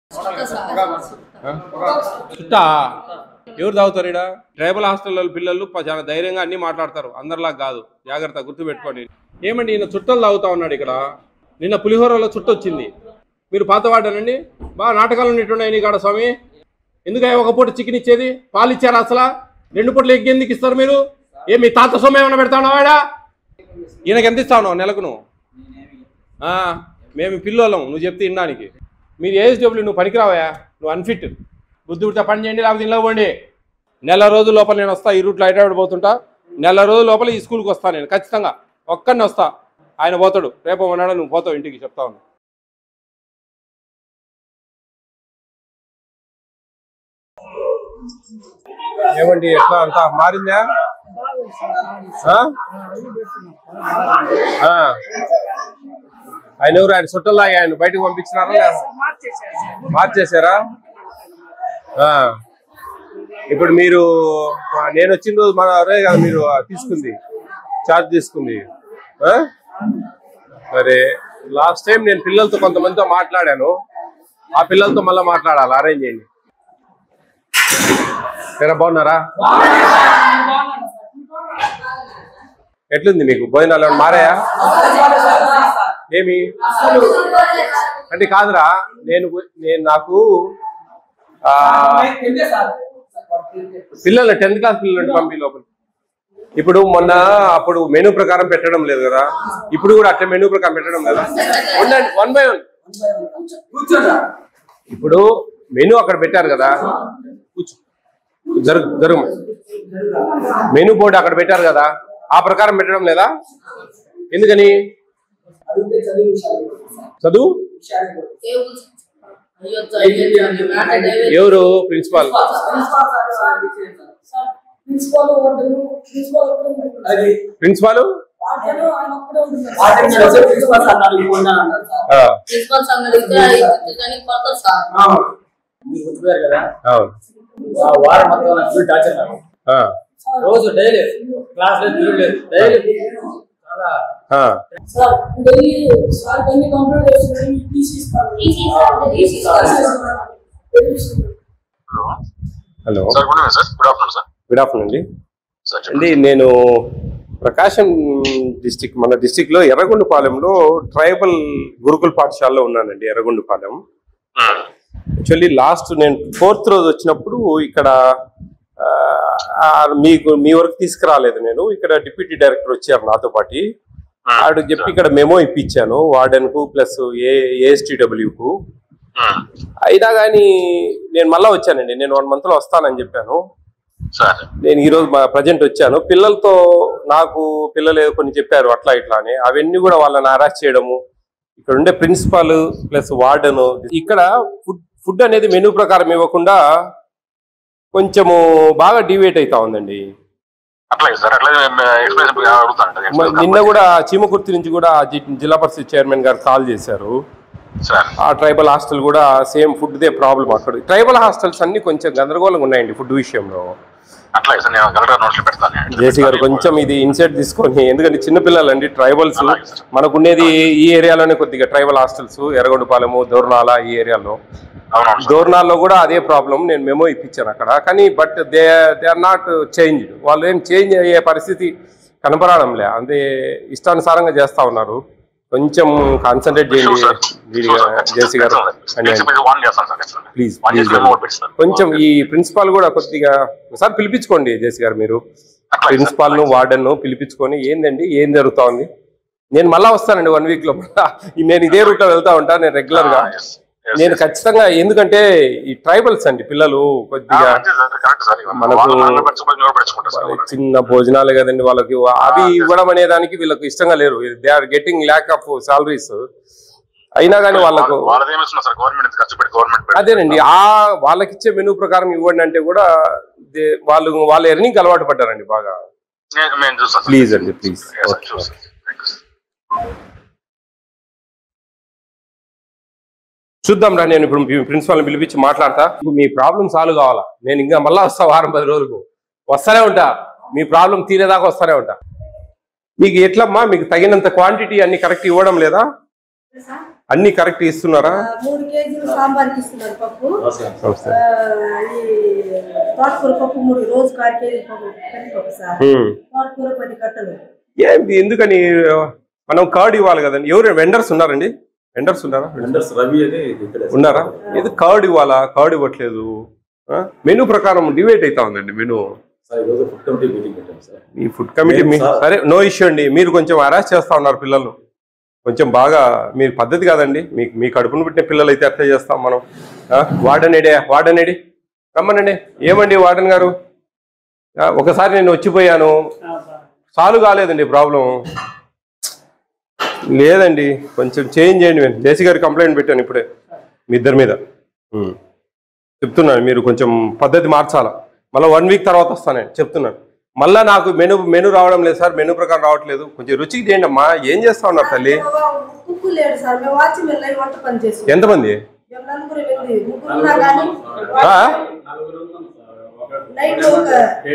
చుట్టా ఎవరు తాగుతారు ఇక్కడ ట్రైబల్ హాస్టల్లో పిల్లలు ప- చాలా ధైర్యంగా అన్ని మాట్లాడతారు అందరిలా కాదు జాగ్రత్త గుర్తుపెట్టుకోండి ఏమండి ఈయన చుట్టలు తాగుతా ఉన్నాడు ఇక్కడ నిన్న పులిహోరలో చుట్ట వచ్చింది మీరు పాతవాడనండి బాగా నాటకాలు ఉన్నట్టున్నాయి నీ కాడ స్వామి ఎందుకయ్యా ఒక పూట చికెన్ ఇచ్చేది పాలు ఇచ్చారా అసలు రెండు పూటలు ఎగ్ ఎందుకు ఇస్తారు మీరు ఏ మీ తాత సొమ్ము ఏమైనా పెడతా ఉన్నావాడా ఈయనకి ఎంత ఇస్తా ఉన్నావు నెలకు నువ్వు ఆ, మేము పిల్లోళ్ళం నువ్వు చెప్తే వినడానికి మీరు ఏఎస్డబ్ల్యూ నువ్వు పనికిరావా నువ్వు అన్ఫిట్ బుద్ధి పుడితే పని చేయండి లేకపోతే ఇంట్లో పోండి నెల రోజుల లోపల నేను వస్తా ఈ రూట్లో హైదరాబాద్ పోతుంటా నెల రోజుల లోపల ఈ స్కూల్కి వస్తా నేను ఖచ్చితంగా ఒక్కడిని వస్తా ఆయన పోతాడు రేపు ఉన్నాడు నువ్వు పోతావు ఇంటికి చెప్తా ఉన్నా ఏమండి ఎట్లా అంతా మారిందా ఆ? ఆ. ఆయన ఎవరు ఆయన చుట్టల్లాగా ఆయన బయటకు పంపించినారా లేదా? మార్చేశారా ఆ. ఇప్పుడు మీరు ఆ, నేను వచ్చిన రోజు మన అదే కదా మీరు ఆ, తీసుకుంది చార్జ్ తీసుకుంది ఆ? మరి లాస్ట్ టైం నేను పిల్లలతో కొంతమందితో మాట్లాడాను ఆ పిల్లలతో మళ్ళీ మాట్లాడాలి అరేంజ్ చేయండి సరే బాగున్నారా ఎట్లుంది మీకు భోజనాలు ఏమైనా మారాయా ఏమి అంటే కాదురా నేను నేను నాకు ఆ, పిల్లలు టెన్త్ క్లాస్ పిల్లలు పంపి లోపల ఇప్పుడు మొన్న అప్పుడు మెనూ ప్రకారం పెట్టడం లేదు కదా ఇప్పుడు కూడా అట్లా మెనూ ప్రకారం పెట్టడం లేదా ఉండండి వన్ బై వన్ ఇప్పుడు మెనూ అక్కడ పెట్టారు కదా కూర్చో జరుగు జరుగు మెనూ బోర్డు అక్కడ పెట్టారు కదా ఆ ప్రకారం పెట్టడం లేదా ఎందుకని చదువు ఎవరు ప్రిన్సిపాల్ ప్రిన్సిపాల్ వార్డెను ప్రిన్సిపాల్ అది ప్రిన్సిపాల్ వార్డెను ఆయన ఒక్కడే ఉంటుంది వాటిని వచ్చే ప్రిన్సిపల్ సార్ నాకు ఇవ్వండి అని అంటారు సార్. ఆ, ప్రిన్సిపల్ సంగతి కానీ కొడతారు సార్ ఆ, మీరు గుర్తుపోయారు కదా అవును ఆ వారం మొత్తం నాకు ఫుల్ టార్చర్ నాకు ఆ, రోజు డైలీ క్లాస్ లేదు పీరియడ్ లేదు డైలీ చాలా ఆ. సార్ డైలీ సార్ అన్ని కంప్లీట్ చేస్తున్నాడు టీసీ ఇస్తాను hello sir good evening sir good afternoon sir good afternoon అండి సార్ అండి నేను ప్రకాశం డిస్టిక్ మన డిస్టిక్ లో ఎర్రగొండపాలెంలో ట్రైబల్ గురుకుల పాఠశాలలో ఉన్నానండి ఎర్రగొండపాలెం యాక్చువల్లీ లాస్ట్ నేను ఫోర్త్ రోజు వచ్చినప్పుడు ఇక్కడ ఆ, ఆ, మీకు మీ వరకు తీసుకురాలేదు నేను ఇక్కడ డిప్యూటీ డైరెక్టర్ వచ్చారు నాతో పాటు ఆడు చెప్పి ఇక్కడ మెమో ఇప్పించాను వార్డెన్ కు ప్లస్ ఏ ఏఎస్టీడబ్ల్యూ కు అయినా కానీ నేను మళ్ళా వచ్చానండి నేను వన్ మంత్ లో వస్తానని చెప్పాను సార్ నేను ఈ రోజు మా ప్రజెంట్ వచ్చాను పిల్లలతో నాకు పిల్లలు ఏదో కొన్ని చెప్పారు అట్లా ఇట్లా అని అవన్నీ కూడా వాళ్ళని అరెస్ట్ చేయడము ఇక్కడ ఉండే ప్రిన్సిపాల్ ప్లస్ వార్డెన్ ఇక్కడ ఫుడ్ ఫుడ్ అనేది మెనూ ప్రకారం ఇవ్వకుండా కొంచెము బాగా డివేట్ అవుతా ఉందండి అట్లాగే సార్ అట్లాగే ఎక్స్ప్రెస్ మ- అడుగుతాను నిన్న కూడా చీమకుర్తి నుంచి కూడా జి- జిల్లా పరిషత్ చైర్మన్ గారు కాల్ చేశారు సార్ ఆ ట్రైబల్ హాస్టల్ కూడా సేమ్ ఫుడ్ దే ప్రాబ్లం అక్కడ ట్రైబల్ హాస్టల్స్ అన్ని కొంచెం గందరగోళంగా ఉన్నాయండి ఫుడ్ విషయంలో అట్లాగే సార్ నేను కలెక్టర్ నోట్స్ పెడతాను జేసీ గారు కొంచెం ఇది ఇన్సెట్ తీసుకొని ఎందుకంటే చిన్నపిల్లలు అండి ట్రైబల్స్ అలాగే సార్. మనకుండేది ఈ ఏరియాలోనే కొద్దిగా ట్రైబల్ హాస్టల్స్ ఎర్రగొండపాలెము దోర్నాల ఈ ఏరియాలో అవునవును సార్ దోర్నాల్లో కూడా అదే ప్రాబ్లం నేను మెమో ఇప్పించాను అక్కడ కానీ but they they are not change వాళ్ళు ఏం చేంజ్ అయ్యే పరిస్థితి కనపడడంలే అంతే ఇష్టానుసారంగా చేస్తా ఉన్నారు కొంచెం కాన్సన్ట్రేట్ చేయండి వీడిగా జేసీ గారు అని వన్ చేస్తాను సార్ ఖచ్చితంగా. ప్లీజ్ వన్ చేసి ప్లీజ్ మేము పెడతాను కొంచెం ఈ ప్రిన్సిపాల్ కూడా కొద్దిగా ఒకసారి పిలిపించుకోండి జేసీ గారు మీరు అట్లాగే సార్. ప్రిన్సిపాల్ ను వార్డెన్ ను పిలిపించుకొని ఏందండి ఏం జరుగుతా ఉంది నేను మళ్ళా వస్తానండి వన్ వీక్ లో మళ్ళా ఈ- నేను ఇదే రూట్ లో వెళ్తా ఉంటా నేను రెగ్యులర్ గా Ah, yes. Yes, నేను yes. ఖచ్చితంగా ఎందుకంటే ఈ ట్రైబల్స్ అండి పిల్లలు ఆ, కొద్దిగా మంచిది సార్ కరెక్ట్ సార్ మనకు- వాళ్ళు నన్ను పెంచుకొని ఎవరు పెంచుకుంటారు సార్ వాళ్ళకి చిన్న భోజనాలే కదండి వాళ్ళకి అవి ఇవ్వడం అనే దానికి వీళ్ళకి ఇష్టంగా లేరు they are getting lack of salaries అయినా కానీ వాళ్ళకు వాళ్ళది ఏమిస్తున్నారు సార్ గవర్నమెంట్ ఖర్చు పెట్టి గవర్నమెంట్ అదేనండి ఆ వాళ్ళకి ఇచ్చే మెనూ ప్రకారం ఇవ్వండి అంటే కూడా దే- వాళ్ళు వాళ్ళ ఎర్నింగ్ అలవాటు పడ్డారండి బాగా మేము చూస్తాం సార్. ప్లీజ్ అండి ప్లీజ్ Yes, sir, చూస్తాం. Thank you, sir. చూద్దాం రా నేను ఇప్పుడు ప్రిన్సిపాల్ని పిలిపించి మాట్లాడతా ఇప్పుడు మీ ప్రాబ్లం సాల్వ్ కావాలా నేను ఇంకా మళ్ళా వస్తా వారం పది రోజులకు వస్తానే ఉంటా మీ ప్రాబ్లం తీరేదాకా వస్తానే ఉంటా మీకు ఎట్లమ్మా మీకు తగినంత క్వాంటిటీ అన్ని కరెక్ట్ ఇవ్వడం లేదా అన్ని కరెక్ట్ ఇస్తున్నారా ఆ, మూడు కేజీలు సాంబార్కి ఇస్తున్నారు పప్పు నమస్తే ఆ, ఈ తోటకూర పప్పు మూడు రోజుకు ఆరు కేజీలు పప్పు కందిపప్పు సార్ ఉమ్. తోటకూర పది కట్టలు ఏంది ఎందుకని మనం కార్డ్ ఇవ్వాలి కదండి ఎవరు వెండర్స్ ఉన్నారండి వెండర్స్ ఉన్నారా వెండర్స్ రవి అని ఇక్కడ ఉన్నారా ఇది కార్డ్ ఇవ్వాలా కార్డ్ ఇవ్వట్లేదు మెనూ ప్రకారం డివైడ్ అవుతా ఉందండి మెనూ సార్ ఈరోజు ఫుడ్ కమిటీ మీటింగ్ పెట్టాం సార్ ఈ ఫుడ్ కమిటీ మీ- సార్. సరే నో ఇష్యూ అండి మీరు కొంచెం అరెస్ట్ చేస్తా ఉన్నారు పిల్లలు కొంచెం బాగా మీరు పద్ధతి కాదండి మీకు మీ కడుపును పుట్టిన పిల్లలు అయితే అట్లా చేస్తాం మనం ఆ, వార్డెన్ ఏడే వార్డెన్ ఏడి రమ్మనండి ఏమండి వార్డెన్ గారు ఆ, ఒకసారి నేను వచ్చిపోయాను సాల్వ్ కాలేదండి ప్రాబ్లం లేదండి కొంచెం చేంజ్ చేయండి నేను జేసీ గారికి కంప్లైంట్ పెట్టాను ఇప్పుడే మీ ఇద్దరి మీద ఉమ్. చెప్తున్నాను మీరు కొంచెం పద్ధతి మార్చాలా మళ్ళీ వన్ వీక్ తర్వాత వస్తాను చెప్తున్నాను మళ్ళీ నాకు మెను మెను రావడం లేదు సార్ మెను ప్రకారం రావట్లేదు కొంచెం రుచికి చేయండి అమ్మా ఏం చేస్తా ఉన్నారు తల్లి కుక్కు లేడు సార్ మేము వాచి మీద లైవ్ వంట పని చేస్తాం ఎంతమంది మేము నలుగురు వెళ్ళి ముగ్గురు ఉన్నా కానీ ఆ? నైట్ ఒక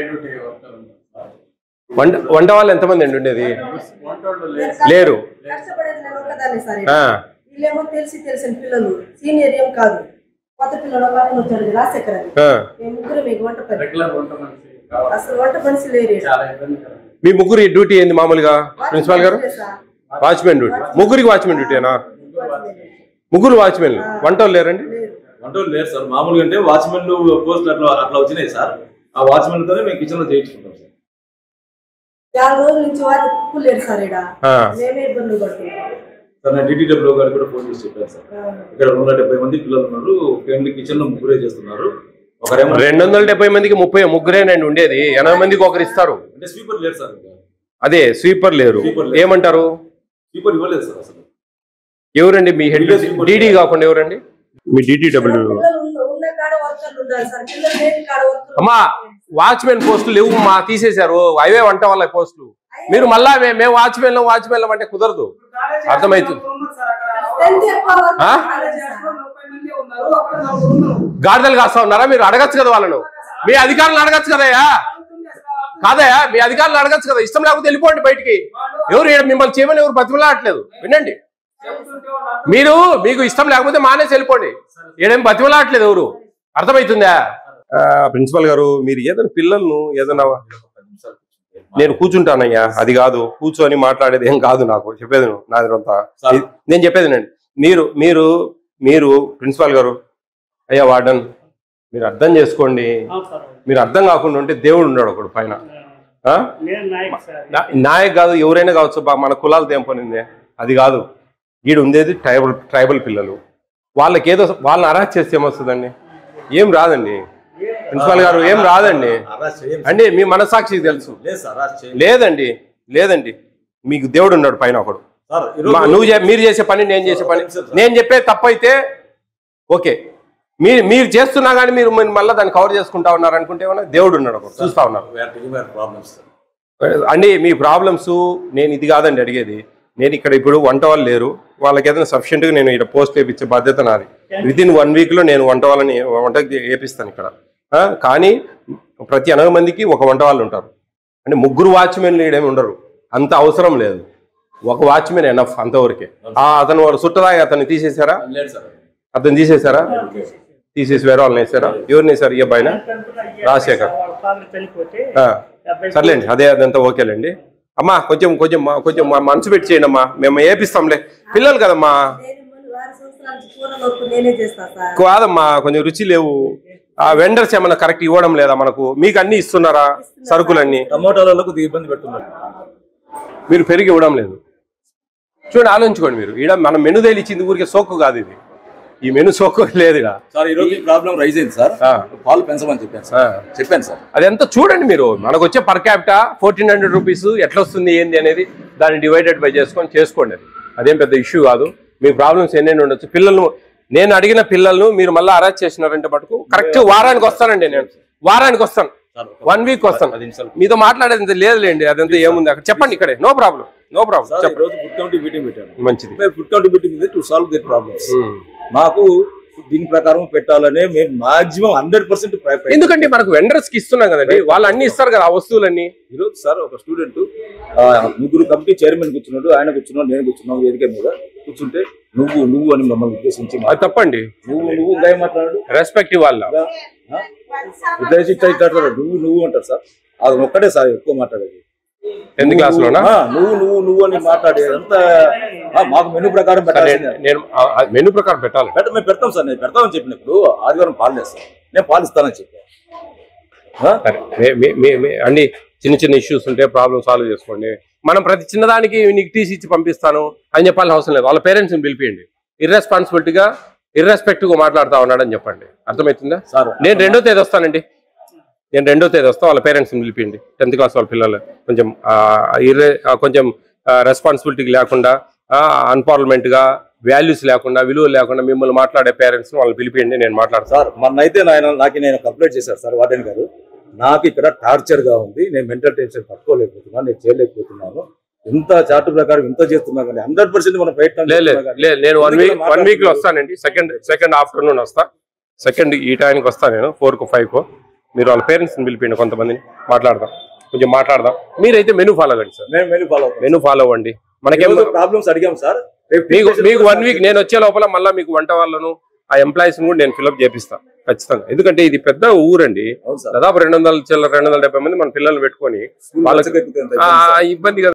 వంట వంట వాళ్ళు ఎంతమంది అండి ఉండేది నేను లేరు కష్టపడేది నేను ఒక్కదాన్ని సార్ ఆ. వీళ్ళేమో తెలిసి తెలిసిన పిల్లలు సీనియర్ ఏం కాదు కొత్త పిల్లలు ఒక ఆయన వచ్చాడు రాజశేఖర్ అని ఆ. మేము ముగ్గురు మీకు వంట పని అసలు వంట మనిషి లేరు ఈడ. మీ ముగ్గురు డ్యూటీ ఏంది మామూలుగా ప్రిన్సిపాల్ గారు వాచ్మెన్ సార్. వాచ్మెన్ డ్యూటీ ముగ్గురికి వాచ్మెన్ డ్యూటీనా ముగ్గురు వాచ్మెన్ వంట వాళ్ళు లేరండి వంటలు లేరు సార్ మామూలుగా అంటే వాచ్మెన్ పోస్టులు అట్లా అట్లా వచ్చినాయి సార్ ఆ వాచ్మెన్ తోనే మేము కిచెన్ లో చేయించుకుంటాం సార్ చాలా రోజుల నుంచి వాళ్ళు కుక్కు లేరు సార్ ఇక్కడ ఆ. మేమే ఇబ్బందులు పడుతున్నాం సార్ నేను డిటిడబ్ల్యూ గారికి కూడా ఫోన్ చేసి చెప్పాను సార్ ఇక్కడ రెండు వందల డెబ్బై మంది పిల్లలు ఉన్నారు ఫ్యామిలీ కిచెన్ లో ముగ్గురే చేస్తున్నారు ఒకరేమో రెండు వందల డెబ్బై మందికి ముప్పై ముగ్గురేనండి ఉండేది ఎనభై మందికి ఒకరు ఇస్తారు అంటే స్వీపర్ లేరు సార్ ఇంకా అదే స్వీపర్ లేరు స్వీపర్ లేరు. ఏమంటారు స్వీపర్ ఇవ్వలేదు సార్ అసలు ఎవరండి మీ హెడ్ వీళ్ళే స్వీపర్ డీడీ కాకుండా ఎవరండి మీ డీటీడబ్ల్యూ పిల్లలు ఉన్న- ఉన్న కాడ వర్కర్లు ఉండాలి సార్ పిల్లలు లేని కాడ వర్కర్లు అమ్మా వాచ్మెన్ పోస్టులు లేవు మా తీసేశారు అవే వంట వాళ్ళ పోస్టులు మీరు మళ్ళా మే- మేము వాచ్మెన్ వాచ్మెన్ అంటే కుదరదు అర్థమైతుంది స్ట్రెంత్ ఎక్కువ వర్కర్లు ఆ? College sir. గాడిదలు కాస్తా ఉన్నారా మీరు అడగచ్చు కదా వాళ్ళను మీ అధికారులను అడగచ్చు కదయ్యా కాదయ్యా మీ అధికారులు అడగచ్చు కదా ఇష్టం లేకపోతే వెళ్ళిపోండి బయటికి ఎవరు ఈడ మిమ్మల్ని చేయమని ఎవరు బతిమలాడట్లేదు వినండి మీరు మీకు ఇష్టం లేకపోతే మానేసి వెళ్ళిపోండి ఈడేం బతిమలాడట్లేదు ఎవరు అర్థమవుతుందా ప్రిన్సిపల్ గారు మీరు ఏదైనా పిల్లలను ఏదైనా నేను కూర్చుంటానయ్యా అది కాదు కూర్చొని మాట్లాడేది ఏం కాదు నాకు చెప్పేది నువ్వు, నాది అంతా సార్. నేను చెప్పేది నండి మీరు మీరు మీరు ప్రిన్సిపాల్ గారు అయ్యా వార్డన్ మీరు అర్థం చేసుకోండి మీరు అర్థం కాకుండా ఉంటే దేవుడు ఉన్నాడు ఒకడు పైన ఆ? నా- నాయక్ కాదు ఎవరైనా కావచ్చు బా మన కులాలు తెంపనిందే అది కాదు ఈడు ఉండేది ట్రైబల్ ట్రైబల్ పిల్లలు వాళ్ళకి ఏదో వాళ్ళని అరెస్ట్ చేస్తే ఏమొస్తుందండి ఏం రాదండి ప్రిన్సిపాల్ గారు ఏం రాదండి అరెస్ట్ చేయం అండి మీ మనసాక్షికి తెలుసు లేదు సార్ అరెస్ట్ చేయం లేదండి లేదండి మీకు దేవుడు ఉన్నాడు పైన ఒకడు సార్ మా- నువ్వు చే- మీరు చేసే పని నేను చేసే పని నేను చెప్పే తప్పైతే ఓకే మీరు మీరు చేస్తున్నా కానీ మీరు మళ్ళీ దాన్ని కవర్ చేసుకుంటా ఉన్నారు అనుకుంటే ఏమన్నా దేవుడు ఉన్నాడు ఒకడు చూస్తా ఉన్నారు ప్రాబ్లమ్స్ అండి మీ ప్రాబ్లమ్స్ నేను ఇది కాదండి అడిగేది నేను ఇక్కడ ఇప్పుడు వంట వాళ్ళు లేరు వాళ్ళకి ఏదైనా సఫిషియెంట్గా నేను ఇక్కడ పోస్ట్ వేయించే బాధ్యత నాది విత్ ఇన్ వన్ వీక్లో నేను వంట వాళ్ళని వంట వేపిస్తాను ఇక్కడ ఆ, కానీ ప్రతి ఎనభై మందికి ఒక వంట వాళ్ళు ఉంటారు అంటే ముగ్గురు వాచ్మెన్లు ఈడేమి ఉండరు అంత అవసరం లేదు ఒక వాచ్మెన్ ఎనఫ్ అంతవరకే ఆ అతను వాడు సుట్టదాగి అతన్ని తీసేశారా లేదు సార్ అతను తీసేశారా తీసేసి వేరే వాళ్ళని వేసారా ఎవరిని వేసారు ఈ అబ్బాయిన రాజశేఖర్ ఆ, సర్లేండి అదే అదంతా ఓకేలేండి అమ్మా కొంచెం కొంచెం మా- కొంచెం మా మనసు పెట్టి చేయండి అమ్మా మేము ఏపిస్తాంలే పిల్లలు కదమ్మా నేను ముందు వారం సంవత్సరాల నుంచి కూర నొప్పు నేనే చేస్తా సార్ కాదమ్మా కొంచెం రుచి లేవు ఆ వెండర్స్ ఏమన్నా కరెక్ట్ ఇవ్వడం లేదా మనకు మీకు అన్ని ఇస్తున్నారా సరుకులన్నీ టమోటాలకు కొద్దిగా ఇబ్బంది పెడుతున్నారు మీరు పెరిగి ఇవ్వడం లేదు చూడండి ఆలోచించుకోండి మీరు ఈడ మన మెను తేలి ఇచ్చింది ఊరికే సోకు కాదు ఇది ఈ మెను సోకు లేదు ఇడ సార్ ఈ రోజు ప్రాబ్లం రైజ్ అయింది సార్ ఆ. పాలు పెంచమని చెప్పాను సార్ చెప్పాను సార్ అదంతా చూడండి మీరు మనకు వచ్చే per capita fourteen hundred rupees ఎట్లా వస్తుంది ఏంది అనేది దాన్ని డివైడెడ్ బై చేసుకొని చేసుకోండి అది అదేం పెద్ద ఇష్యూ కాదు మీ ప్రాబ్లమ్స్ ఎన్నెన్ని ఉండొచ్చు పిల్లలను నేను అడిగిన పిల్లలను మీరు మళ్ళీ అరెస్ట్ చేసినారంటే మటుకు కరెక్ట్ వారానికి వస్తానండి నేను వారానికి వస్తాను వన్ వీక్ వస్తాను పది నిమిషాలు. మీతో మాట్లాడేది లేదులేండి అదంతా ఏముంది అక్కడ చెప్పండి ఇక్కడే no problem no problem sir ఈ చెప్పండి రోజు ఫుడ్ కమిటీ మీటింగ్ పెట్టాను మంచిది food committee meeting to solve their problems um. మాకు దీని ప్రకారం పెట్టాలనే మేము మాక్సిమం హండ్రెడ్ పర్సెంట్ ఎందుకంటే మనకు వెండర్స్ కి ఇస్తున్నాం కదండి వాళ్ళు అన్ని ఇస్తారు కదా ఆ వస్తువులన్నీ ఈరోజు సార్ ఒక స్టూడెంట్ ముగ్గురు కమిటీ చైర్మన్ కూర్చున్నాడు ఆయన కూర్చున్నాడు నేను కూర్చున్నాం వేదిక మీద కూర్చుంటే నువ్వు నువ్వు అని మమ్మల్ని ఉద్దేశించి అది తప్పండి నువ్వు నువ్వు ఇంకా ఏం మాట్లాడు రెస్పెక్ట్ ఇవ్వాలి ఉద్దేశించి ఇట్లా ఇట్లా అంటారు. నువ్వు నువ్వు అంటారు సార్ అది ఒక్కటే సార్ ఎక్కువ మాట్లాడేది టెన్త్ క్లాస్ లోనా ఆ, నువ్వు నువ్వు నువ్వు అని మాట్లాడేదంతా ఆ, మాకు మెనూ ప్రకారం సరే, పెట్టాల్సిందే నేను మెనూ ప్రకారం పెట్టాలి పెట్ట మేము పెడతాం సార్ నేను పెడతామని చెప్పినప్పుడు ఆదివారం పాలు చేస్తాను నేను పాలు ఇస్తానని చెప్పాను ఆ? సరే మే- మే- మే- మే- అన్ని చిన్న చిన్న ఇష్యూస్ ఉంటే ప్రాబ్లమ్ సాల్వ్ చేసుకోండి మనం ప్రతి చిన్నదానికి నీకు టీసీ ఇచ్చి పంపిస్తాను అని చెప్పాల్సిన అవసరం లేదు వాళ్ళ పేరెంట్స్ని పిలిపియండి ఇర్రెస్పాన్సిబిలిటీగా ఇర్రెస్పెక్టివ్గా మాట్లాడుతా ఉన్నాడని చెప్పండి అర్థమవుతుందా సార్ నేను రెండో తేదీ వస్తానండి నేను రెండో తేదీ వస్తా వాళ్ళ పేరెంట్స్ని పిలిపియండి టెన్త్ క్లాస్ వాళ్ళ పిల్లలు కొంచెం ఆ, ఇర్రె ఆ, కొంచెం రెస్పాన్సిబిలిటీ లేకుండా అన్పార్లమెంట్గా వాల్యూస్ లేకుండా విలువ లేకుండా మిమ్మల్ని మాట్లాడే పేరెంట్స్ని వాళ్ళని పిలిపియండి నేను మాట్లాడతాను సార్ మొన్నైతే నాయన నాకు నేను కంప్లైంట్ చేశారు సార్ వార్డెన్ గారు నాకు ఇక్కడ టార్చర్ గా ఉంది నేను మెంటల్ టెన్షన్ పట్టుకోలేకపోతున్నాను నేను చేయలేకపోతున్నాను ఇంత చార్ట్ ప్రకారం ఇంత చేస్తున్నా కానీ హండ్రెడ్ పర్సెంట్ మనం ప్రయత్నం లేదు చేస్తున్నా కానీ లేదు నేను వన్ వీక్ వన్ వీక్ లో మాట్లాడుతున్నారు. వస్తానండి సెకండ్ సెకండ్ ఆఫ్టర్నూన్ వస్తా సెకండ్ ఈ టైంకి వస్తా నేను ఫోర్ కు ఫైవ్ కు మీరు వాళ్ళ పేరెంట్స్ ని పిలిపిండి కొంతమందిని మాట్లాడదాం కొంచెం మాట్లాడదాం మీరైతే మెనూ ఫాలో అవ్వండి సార్ మేము మెను ఫాలో అవుతాం మెనూ ఫాలో అవ్వండి మనకేం ప్రాబ్లమ్స్ అడిగాం సార్ రేపు మీకు టీచర్స్ మీకు కూడా వన్ వీక్ నేను వచ్చే లోపల మళ్ళీ మీకు వంట వాళ్ళను ఆ ఎంప్లాయీస్ కూడా నేను ఫిల్అప్ చేపిస్తాను ఖచ్చితంగా ఎందుకంటే ఇది పెద్ద ఊరండి అవును సార్ దాదాపు రెండు వందల చిల్లర రెండు వందల డెబ్బై మంది మన పిల్లల్ని పెట్టుకొని స్కూల్ వాళ్ళకి బస్సుకి ఎక్కితే ఎంత ఆ ఇబ్బంది సార్? ఇబ్బంది కదా